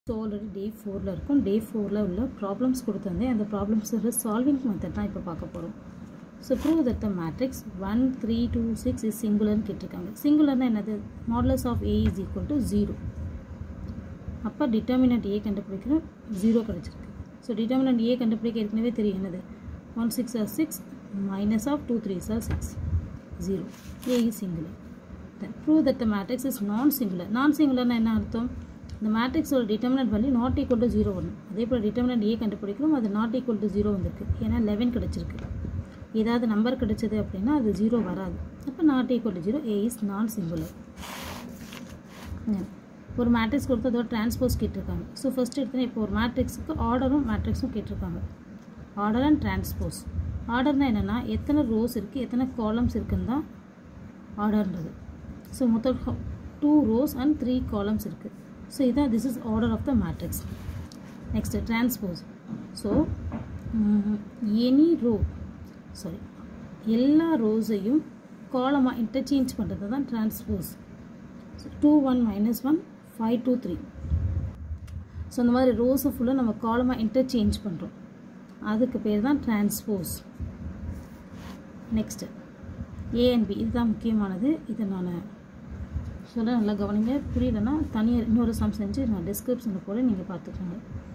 so already டே ஃபோரில் இருக்கும் டே ஃபோரில் உள்ள ப்ராப்ளம்ஸ் கொடுத்துருந்தேன் அந்த ப்ராப்ளம்ஸோட சால்விங் மெத்தட் தான் இப்போ பார்க்க போகிறோம் so prove that the matrix one three two six is சிங்குலர்னு கேட்டிருக்காங்க சிங்குலர்னா என்னது modulus of A is equal to zero அப்போ டிட்டர்மினன்ட் ஏ கண்டுபிடிக்கிறோம் ஜீரோ கிடச்சிருக்கு ஸோ டிட்டர்மினன்ட் ஏ கண்டுபிடிக்க ஏற்கனவே தெரியும் என்னது one six R six minus of two three R six zero A is singular then prove that the matrix is non singular non சிங்குலர்னா என்ன அர்த்தம் இந்த மேட்ரிக்ஸோட determinant value not equal to zero வரும் அதே போல் டிட்டர்மினன்ட் ஏ கண்டுபிடிக்கிறோம் அது not equal to zero வந்திருக்கு ஏன்னா லெவன் கிடச்சிருக்கு ஏதாவது நம்பர் கிடச்சது அப்படின்னா அது ஜீரோ வராது அப்போ not equal to zero A is non singular ஒரு மேட்ரிக்ஸ் கொடுத்து அதோட டிரான்ஸ்போஸ் கேட்டிருக்காங்க ஸோ ஃபஸ்ட் எடுத்தோன்னா இப்போ ஒரு மேட்ரிக்ஸுக்கு ஆர்டரும் மேட்ரிக்ஸும் கேட்டிருக்காங்க ஆர்டர் அண்ட் டிரான்ஸ்போஸ் ஆர்டர்னால் என்னென்னா எத்தனை ரோஸ் இருக்குது எத்தனை காலம்ஸ் இருக்குன்னு தான் ஆர்டர்ன்றது ஸோ மொத்தம் two rows and three columns இருக்குது ஸோ இதான் this is order of the matrix next transpose so any row sorry எல்லா ரோஸையும் காலமாக இன்டர்சேஞ்ச் பண்ணுறது தான் transpose two one minus one five two three so இந்த மாதிரி ரோஸை ஃபுல்லாக நம்ம காலமாக இன்டர்சேஞ்ச் பண்ணுறோம் அதுக்கு பேர் தான் டிரான்ஸ்போஸ் நெக்ஸ்ட்டு ஏஎன்பி இதுதான் முக்கியமானது இதை நான் சொல்ல நல்லா கவனிங்க புரியலன்னா தனியாக இன்னொரு சம் செஞ்சு நான் டிஸ்கிரிப்ஷனில் போல நீங்கள் பார்த்துக்கோங்க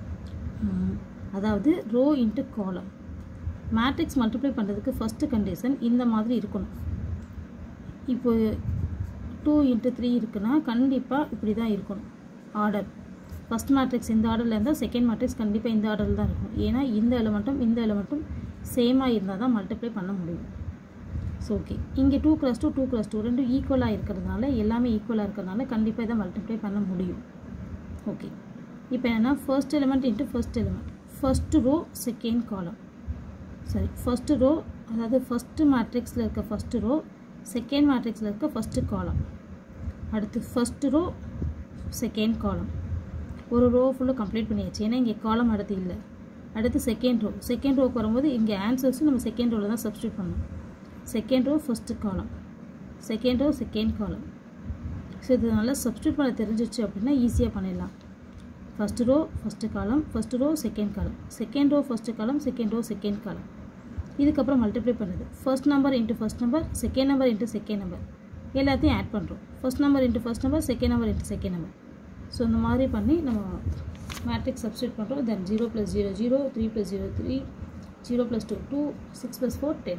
அதாவது row into column matrix multiply பண்ணுறதுக்கு ஃபஸ்ட்டு கண்டிஷன் இந்த மாதிரி இருக்கணும் இப்போ டூ இன்ட்டு த்ரீ இருக்குன்னா கண்டிப்பாக இப்படி தான் இருக்கணும் ஆர்டர் ஃபஸ்ட் மேட்ரிக்ஸ் இந்த ஆர்டரில் இருந்தால் செகண்ட் மேட்ரிக்ஸ் கண்டிப்பாக இந்த ஆர்டரில் தான் இருக்கும் ஏன்னா இந்த எலமெண்ட்டும் இந்த எலமெண்ட்டும் சேமாக இருந்தால் தான் மல்டிப்ளை பண்ண முடியும் ஸோ ஓகே இங்கே two cross two two cross two ரெண்டும் ஈக்குவலாக இருக்கிறதுனால எல்லாமே ஈக்குவலாக இருக்கிறதுனால கண்டிப்பாக இதை மல்டிப்ளை பண்ண முடியும் ஓகே இப்போ என்னென்னா first element into first element first row second column சரி ஃபஸ்ட்டு ரோ அதாவது ஃபஸ்ட்டு மேட்ரிக்ஸில் இருக்க ஃபஸ்ட்டு ரோ செகண்ட் மேட்ரிக்ஸில் இருக்க ஃபஸ்ட்டு காலம் அடுத்து ஃபஸ்ட்டு ரோ செகண்ட் காலம் ஒரு ரோ ஃபுல்லாக கம்ப்ளீட் பண்ணியாச்சு ஏன்னா இங்கே காலம் அடுத்து இல்லை அடுத்து செகண்ட் ரோ செகண்ட் ரோக்கு வரும்போது இங்கே ஆன்சர்ஸும் நம்ம செகண்ட் ரோவில் தான் சப்ஸ்டியூட் பண்ணணும் second row first column second row second column so இது நல்லா சப்ஸ்டியூட் பண்ண தெரிஞ்சிச்சு அப்படின்னா ஈஸியாக பண்ணிடலாம் first row first column first row second column second row first column second row second column இதுக்கப்புறம் மல்டிப்ளை பண்ணுது first number into first number second number into second number எல்லாத்தையும் ஆட் பண்ணுறோம் first number into first number second number into second number so இந்த மாதிரி பண்ணி நம்ம matrix substitute பண்ணுறோம் then zero plus zero zero three plus zero three zero plus two two six plus four ten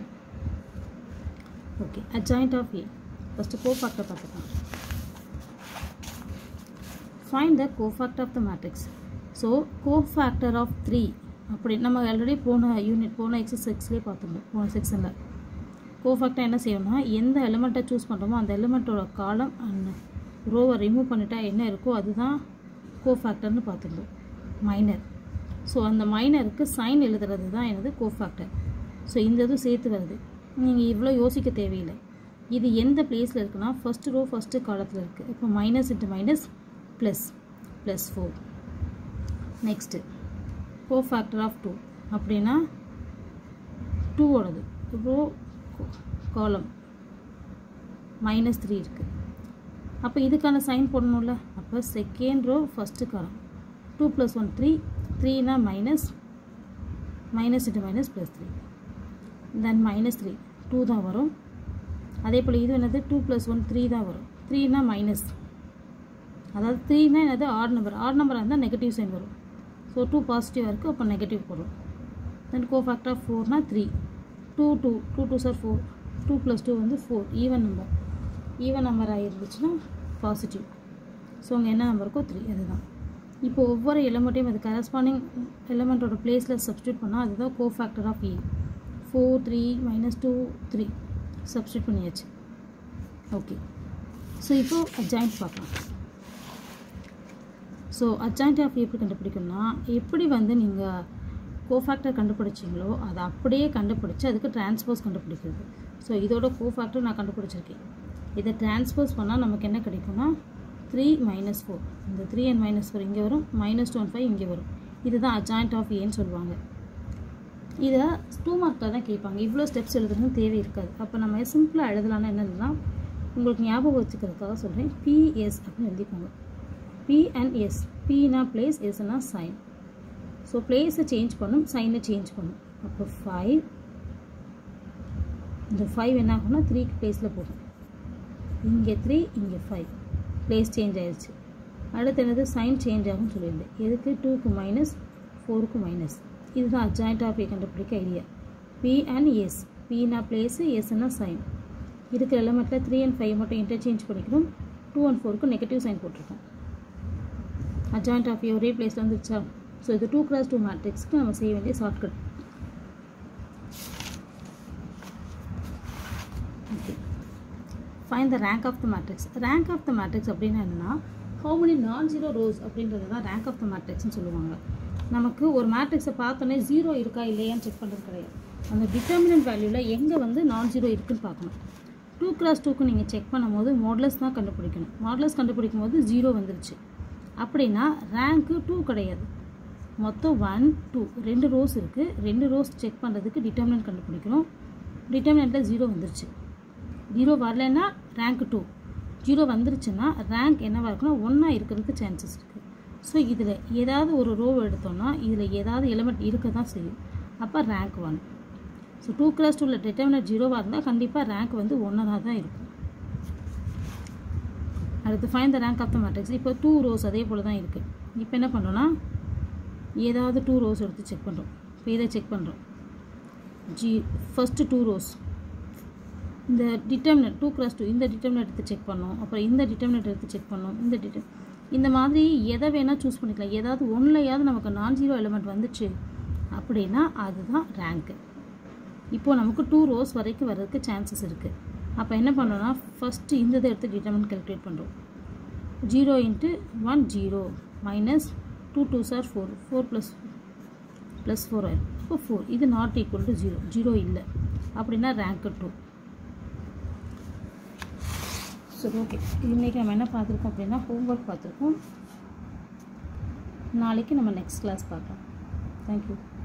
okay adjoint of A first cofactor பார்த்துக்கலாம் find the cofactor of the matrix so cofactor of three அப்படி நம்ம already போன unit போன excess சிக்ஸ்லேயே பார்த்துருந்தோம் போன செக்ஷனில் cofactor என்ன செய்யணும்னா எந்த எலிமெண்ட்டை சூஸ் பண்ணுறோமோ அந்த எலிமெண்ட்டோட காலம் அண்ட் ரோவை ரிமூவ் பண்ணிட்டா என்ன இருக்கோ அதுதான் கோஃபேக்டர்னு பார்த்துருந்தோம் மைனர் ஸோ அந்த மைனருக்கு சைன் எழுதுறது தான் எனது கோஃபேக்டர் ஸோ இந்த இதுவும் சேர்த்து வருது நீங்கள் இவ்வளோ யோசிக்க தேவையில்லை இது எந்த பிளேஸில் இருக்குன்னா ஃபஸ்ட்டு ரோ ஃபஸ்ட்டு காலத்தில் இருக்குது இப்போ minus into minus plus plus four next கோ ஃபேக்டர் ஆஃப் டூ அப்படின்னா டூவோடது ரோ காலம் மைனஸ் த்ரீ இருக்குது அப்போ இதுக்கான சைன் போடணும்ல அப்போ second row first column two plus one three த்ரீனா minus minus into minus plus three then minus three two தான் வரும் அதே போல் இது என்னது டூ ப்ளஸ் ஒன் த்ரீ தான் வரும் த்ரீனா மைனஸ் அதாவது த்ரீனா என்னது ஆட் நம்பர் ஆட் நம்பராக இருந்தால் நெகட்டிவ் சைன் வரும் ஸோ டூ பாசிட்டிவாக இருக்குது அப்போ நெகட்டிவ் போடும் தென் கோ ஃபேக்டர் ஆஃப் ஃபோர்னா three two two two two sir four two plus two வந்து ஃபோர் ஈவன் நம்பர் ஈவன் நம்பராக இருந்துச்சுன்னா பாசிட்டிவ் ஸோ அங்கே என்ன நம்பர் இருக்கோ த்ரீ அதுதான் இப்போ ஒவ்வொரு எலமெண்ட்டையும் அது கரஸ்பாண்டிங் எலமெண்ட்டோட பிளேஸில் சப்ஸ்டியூட் பண்ணால் அதுதான் கோ ஃபேக்டர் of A four three minus two three substitute பண்ணியாச்சு ஓகே ஸோ இப்போது அட்ஜாயிண்ட் பார்க்கலாம் ஸோ அட்ஜாயிண்ட் ஆஃப் எப்படி கண்டுபிடிக்கணும்னா எப்படி வந்து நீங்கள் கோஃபேக்டர் கண்டுபிடிச்சிங்களோ அதை அப்படியே கண்டுபிடிச்சி அதுக்கு டிரான்ஸ்போஸ் கண்டுபிடிக்கிறது ஸோ இதோட கோஃபேக்டர் நான் கண்டுபிடிச்சிருக்கேன் இதை டிரான்ஸ்போஸ் பண்ணால் நமக்கு என்ன கிடைக்கும்னா த்ரீ மைனஸ் ஃபோர் இந்த த்ரீ அண்ட் மைனஸ் ஃபோர் இங்கே வரும் மைனஸ் டூ அண்ட் ஃபைவ் இங்கே வரும் இதுதான் அட்ஜாயிண்ட் ஆஃப் ஏன்னு சொல்லுவாங்க இதை டூ மார்க்கில் தான் கேட்பாங்க இவ்வளோ ஸ்டெப்ஸ் எழுதுறது தேவை இருக்காது அப்போ நம்ம சிம்பிளாக எழுதலாம்னா என்னதுன்னா உங்களுக்கு ஞாபகம் வச்சுக்கிறதுக்காக சொல்கிறேன் பிஎஸ் அப்படின்னு எழுதிக்கோங்க பி அண்ட் எஸ் பீனா பிளேஸ் எஸ்னா சைன் ஸோ பிளேஸை சேஞ்ச் பண்ணும் சைனை சேஞ்ச் பண்ணும் அப்போ ஃபைவ் இந்த ஃபைவ் என்ன ஆகும்னா த்ரீக்கு பிளேஸில் போகும் இங்கே த்ரீ இங்கே ஃபைவ் பிளேஸ் சேஞ்ச் ஆயிடுச்சு அடுத்து என்னது சைன் சேஞ்ச் ஆகும்னு சொல்லியிருந்தேன் எதுக்கு டூக்கு மைனஸ் ஃபோருக்கு மைனஸ் இதுதான் அட்ஜாயிண்ட் ஆஃப் ஏ கண்டுபிடிக்க ஐடியா பி அண்ட் எஸ் பின்னா பிளேஸு எஸ்னா சைன் இருக்கிற எலமெண்ட்டில் த்ரீ அண்ட் ஃபைவ் மட்டும் இன்டர்சேஞ்ச் பண்ணிக்கணும் டூ அண்ட் ஃபோருக்கு நெகட்டிவ் சைன் போட்டிருக்கோம் அட்ஜாயிண்ட் ஆஃப் ஏ ஒரே பிளேஸில் வந்துருச்சா ஸோ இது டூ கிராஸ் டூ மேட்ரிக்ஸ்க்கு நம்ம செய்ய வேண்டிய shortcut okay fine the rank of the matrix rank of the matrix அப்படின்னா என்னென்னா how many non zero rows அப்படின்றது தான் ரேங்க் ஆஃப் த மேட்ரிக்ஸ்னு சொல்லுவாங்க நமக்கு ஒரு மேட்ரிக்ஸை பார்த்தோன்னே ஜீரோ இருக்கா இல்லையான்னு செக் பண்ணுறது கிடையாது அந்த டிட்டர்மினன்ட் வேல்யூவில் எங்கே வந்து நான் ஜீரோ இருக்குன்னு பார்க்கணும் டூ கிராஸ் டூக்கு நீங்கள் செக் பண்ணும்போது மாடலஸ் தான் கண்டுபிடிக்கணும் மாடலஸ் கண்டுபிடிக்கும் போது ஜீரோ வந்துருச்சு அப்படின்னா ரேங்க்கு டூ கிடையாது மொத்தம் ஒன் டூ ரெண்டு ரோஸ் இருக்குது ரெண்டு ரோஸ் செக் பண்ணுறதுக்கு டிட்டர்மினன்ட் கண்டுபிடிக்கணும் டிட்டர்மினண்ட்டில் ஜீரோ வந்துருச்சு ஜீரோ வரலைன்னா ரேங்க் டூ ஜீரோ வந்துருச்சுன்னா ரேங்க் என்னவாக இருக்குன்னா ஒன்றா இருக்கிறதுக்கு சான்சஸ் இருக்குது ஸோ இதில் ஏதாவது ஒரு ரோ எடுத்தோம்னா இதில் ஏதாவது எலிமெண்ட் இருக்க தான் செய்யும் அப்போ rank one so two cross டூவில் டிட்டர்மினட் ஜீரோவாக இருந்தால் கண்டிப்பாக ரேங்க் வந்து ஒன்றராக தான் இருக்கும் அடுத்து fine the rank of the matrix இப்போ டூ ரோஸ் அதே போல் தான் இருக்குது இப்போ என்ன பண்ணுறோன்னா ஏதாவது டூ ரோஸ் எடுத்து செக் பண்ணுறோம் இப்போ இதை செக் பண்ணுறோம் ஜி ஃபஸ்ட்டு டூ ரோஸ் இந்த டிட்டர்மினட் டூ கிராஸ் டூ இந்த டிட்டர்மினட் எடுத்து செக் பண்ணோம் அப்புறம் இந்த டிட்டர்மினட் எடுத்து செக் பண்ணோம் இந்த டிட்டர் இந்த மாதிரி எதை வேணால் சூஸ் பண்ணிக்கலாம் ஏதாவது ஒன்றுலையாவது நமக்கு நான் ஜீரோ எலிமெண்ட் வந்துச்சு அப்படின்னா அதுதான் ரேங்க்கு இப்போது நமக்கு டூ ரோஸ் வரைக்கும் வர்றதுக்கு சான்சஸ் இருக்குது அப்போ என்ன பண்ணோன்னா ஃபஸ்ட்டு இந்த இதை எடுத்து டிட்டர்மினட் கால்குலேட் பண்ணுறோம் zero into one zero minus two two sir four four plus plus four ஆயிடும் இப்போ ஃபோர் இது not equal to zero zero இல்லை அப்படின்னா ரேங்க்கு டூ சரி ஓகே இன்றைக்கி நம்ம என்ன பார்த்துருக்கோம் அப்படின்னா ஹோம்ஒர்க் பார்த்துருக்கோம் நாளைக்கு நம்ம நெக்ஸ்ட் கிளாஸ் பார்க்கலாம் தேங்க்யூ